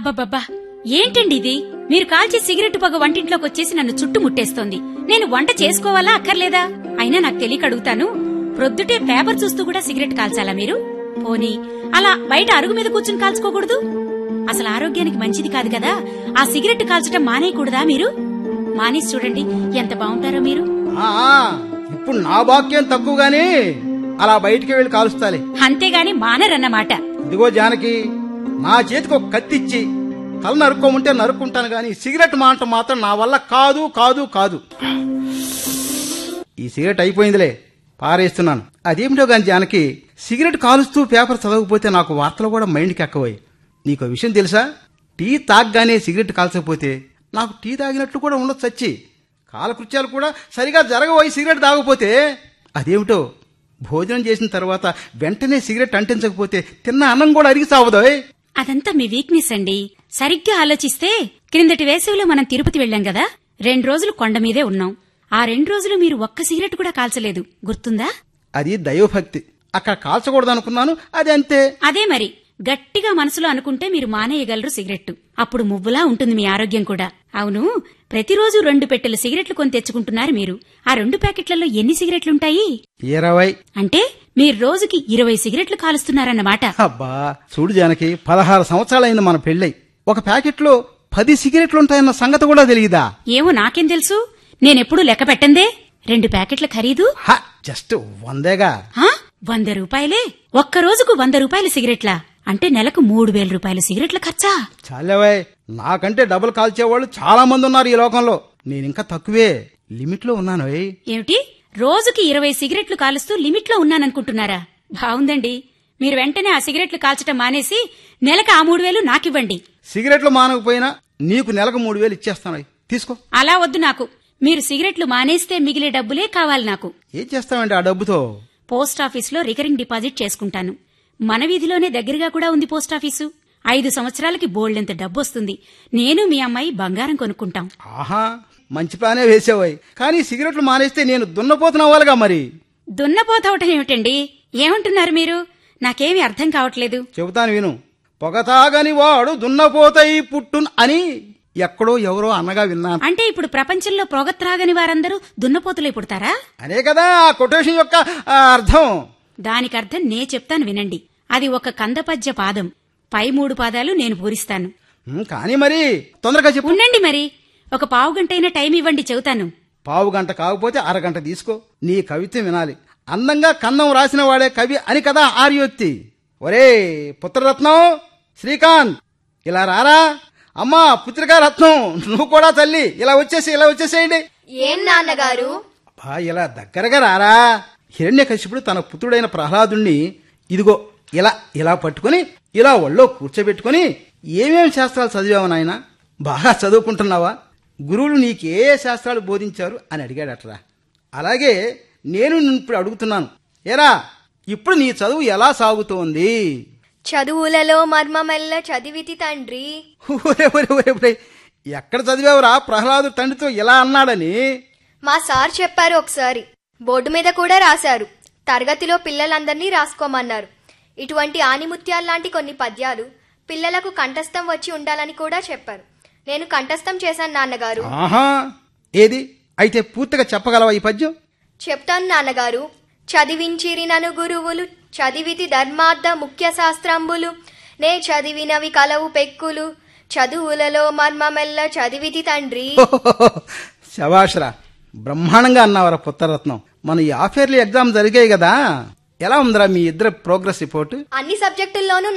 అబ్బబ్బబ్బా ఏంటండి ఇది మీరు కాల్చే సిగరెట్ పొగ వంటింట్లోకి వచ్చేసి నన్ను చుట్టుముట్టేస్తోంది నేను వంట చేసుకోవాలా అక్కర్లేదా అయినా నాకు తెలియక అడుగుతాను ప్రొద్దుటే పేపర్ చూస్తూ కూడా సిగరెట్ కాల్చాలా మీరు పోనీ అలా బయట అరుగు మీద కూర్చుని కాల్చుకోకూడదు అసలు ఆరోగ్యానికి మంచిది కాదు కదా ఆ సిగరెట్ కాల్చటం మానేయకూడదా మీరు మానేసి చూడండి ఎంత బాగుంటారో మీరు ఆ, ఇప్పుడు నా బాక్యం తక్కువగానే అలా బయటికి వెళ్ళి కాలుస్తాలే అంతేగాని మానరన్నమాట ఇదిగో జానకి నా చేతికి ఒక కత్తి ఇచ్చి తల నరుక్కోమంటే నరుక్కుంటాను గాని సిగరెట్ మానటం మాత్రం నా వల్ల కాదు కాదు కాదు ఈ సిగరెట్ అయిపోయిందిలే పారేస్తున్నాను అదేమిటో గాని జానకి సిగరెట్ కాలుస్తూ పేపర్ చదవకపోతే నాకు వార్తలు కూడా మైండ్కి ఎక్కవోయి నీకు విషయం తెలుసా టీ తాగగానే సిగరెట్ కాల్చకపోతే నాకు టీ తాగినట్లు కూడా ఉండదు చచ్చి కాలకృత్యాలు కూడా సరిగా జరగబోయి సిగరెట్ తాగకపోతే అదేమిటో భోజనం చేసిన తర్వాత వెంటనే సిగరెట్ అంటించకపోతే తిన్న అన్నం కూడా అరిగి సావదోయ్ అదంతా మీ వీక్నెస్ అండి సరిగ్గా ఆలోచిస్తే క్రిందటి వేసవిలో మనం తిరుపతి వెళ్ళాం కదా రెండు రోజులు కొండ మీదే ఉన్నాం ఆ రెండు రోజులు మీరు ఒక్క సిగరెట్ కూడా కాల్చలేదు గుర్తుందా అది దైవభక్తి అక్కడ కాల్చకూడదు అనుకున్నాను అది అంతే అదే మరి గట్టిగా మనసులో అనుకుంటే మీరు మానేయగలరు సిగరెట్టు అప్పుడు మువ్వులా ఉంటుంది మీ ఆరోగ్యం కూడా అవును ప్రతిరోజు రెండు పెట్టెలు సిగరెట్లు కొని తెచ్చుకుంటున్నారు మీరు ఆ రెండు ప్యాకెట్లలో ఎన్ని సిగరెట్లుంటాయి ఇరవై అంటే మీరు రోజుకి ఇరవై సిగరెట్లు కాలుస్తున్నారన్నమాట అబ్బా చూడు జానకి పదహారు సంవత్సరాలైంది మన పెళ్ళై ఒక ప్యాకెట్లో పది సిగరెట్లు ఉంటాయన్న సంగతి కూడా తెలియదా ఏమో నాకేం తెలుసు నేనెప్పుడూ లెక్క పెట్టందే రెండు ప్యాకెట్ల ఖరీదు హ జస్ట్ వందేగా హా? వంద రూపాయలే ఒక్క రోజుకు వంద రూపాయల సిగరెట్లా అంటే నెలకు మూడు వేల రూపాయల సిగరెట్ల ఖర్చా చాలేవాయ్ నాకంటే డబుల్ కాల్చేవాళ్ళు చాలా మంది ఉన్నారు ఈ లోకంలో నేనింకా తక్కువే లిమిట్లో ఉన్నాను ఓయ్. ఏమిటి రోజుకి ఇరవై సిగరెట్లు కాలుస్తూ లిమిట్లో ఉన్నాననుకుంటున్నారా బావుందండి మీరు వెంటనే ఆ సిగరెట్లు కాల్చటం మానేసి నెలకు ఆ మూడు వేలు నాకివ్వండి సిగరెట్లు మానకపోయినా నీకు నెలకు మూడు వేలు ఇచ్చేస్తాను ఓయ్. తీసుకో అలా వద్దు నాకు మీరు సిగరెట్లు మానేస్తే మిగిలే డబ్బులే కావాలి నాకు ఏం చేస్తావండి ఆ డబ్బుతో పోస్ట్ ఆఫీసులో రికరింగ్ డిపాజిట్ చేసుకుంటాను మన వీధిలోనే దగ్గరగా కూడా ఉంది పోస్ట్ ఆఫీసు ఐదు సంవత్సరాలకి బోల్డెంత డబ్బు వస్తుంది నేను మీ అమ్మాయి బంగారం కొనుక్కుంటాం ఆహా మంచి ప్లానే వేసావాయి కానీ సిగరెట్లు మానేస్తే నేను దున్నపోతున్నవాలుగా మరి దున్నపోతవటం ఏమిటండి ఏమంటున్నారు మీరు నాకేమీ అర్థం కావట్లేదు చెబుతాను విను పొగ తాగని వాడు దున్నపోతయి పుట్టున్ అని ఎక్కడో ఎవరో అన్నగా విన్నాను అంటే ఇప్పుడు ప్రపంచంలో పొగ త్రాగని వారందరూ దున్నపోతులై పుడతారా అనే కదా ఆ కొటేషన్ యొక్క ఆ, అర్థం దానికర్థం నే చెప్తాను వినండి అది ఒక కందపద్య పాదం పై మూడు పాదాలు నేను పూరిస్తాను ఉమ్, కానీ మరి తొందరగా చెప్పు ఉండండి మరి ఒక పావు గంటైనా టైం ఇవ్వండి చెబుతాను పావు గంట కాకపోతే అరగంట తీసుకో నీ కవిత్వం వినాలి అందంగా కన్నం రాసిన వాడే కవి అని కదా ఆర్యోక్తి ఒరే పుత్రరత్నం శ్రీకాంత్ ఇలా రారా అమ్మా పుత్రికా రత్నం నువ్వు కూడా తల్లి ఇలా వచ్చేసి ఇలా వచ్చేసేయండి ఏం నాన్నగారు అబ్బా ఇలా దగ్గరగా రారా హిరణ్యకశిపుడు తన పుత్రుడైన ప్రహ్లాదుణ్ణి ఇదిగో ఇలా ఇలా పట్టుకొని ఇలా ఒళ్ళో కూర్చోబెట్టుకొని ఏమేం శాస్త్రాలు చదివావు నాయన బాగా చదువుకుంటున్నావా గురువులు నీకు ఏ ఏ శాస్త్రాలు బోధించారు అని అడిగాడట్రా అలాగే నేను నిన్ను ఇప్పుడు అడుగుతున్నాను ఏరా ఇప్పుడు నీ చదువు ఎలా సాగుతోంది చదువులలో మర్మమెల్ల చదివితి తండ్రి ఒరే ఒరే ఒరే ఒరే ఎక్కడ చదివావురా ప్రహ్లాదు తండ్రితో ఇలా అన్నాడని మా సార్ చెప్పారు ఒకసారి బోర్డు మీద కూడా రాశారు తరగతిలో పిల్లలందరినీ రాసుకోమన్నారు ఇటువంటి ఆనిముత్యాల్లాంటి కొన్ని పద్యాలు పిల్లలకు కంఠస్థం వచ్చి ఉండాలని కూడా చెప్పారు నేను కంఠస్థం చేశాను నాన్నగారు ఆహా ఏది అయితే పూర్తిగా చెప్పగలవా ఈ పద్యం చెప్తాను నాన్నగారు చదివించిరి నను గురువులు చదివితి ధర్మార్థ ముఖ్య శాస్త్రంబులు నే చదివినవి కలవు పెక్కులు చదువులలో మర్మమెల్ల చదివితి తండ్రి శభాషరా బ్రహ్మాండంగా అన్నావరా పుత్రరత్నం మన ఈ హాఫ్ ఇయర్లీ ఎగ్జామ్ జరిగాయి కదా ఎలా ఉందిరా మీ ఇద్దరు ప్రోగ్రెస్ రిపోర్ట్ అన్ని సబ్జెక్టుల్లోనూ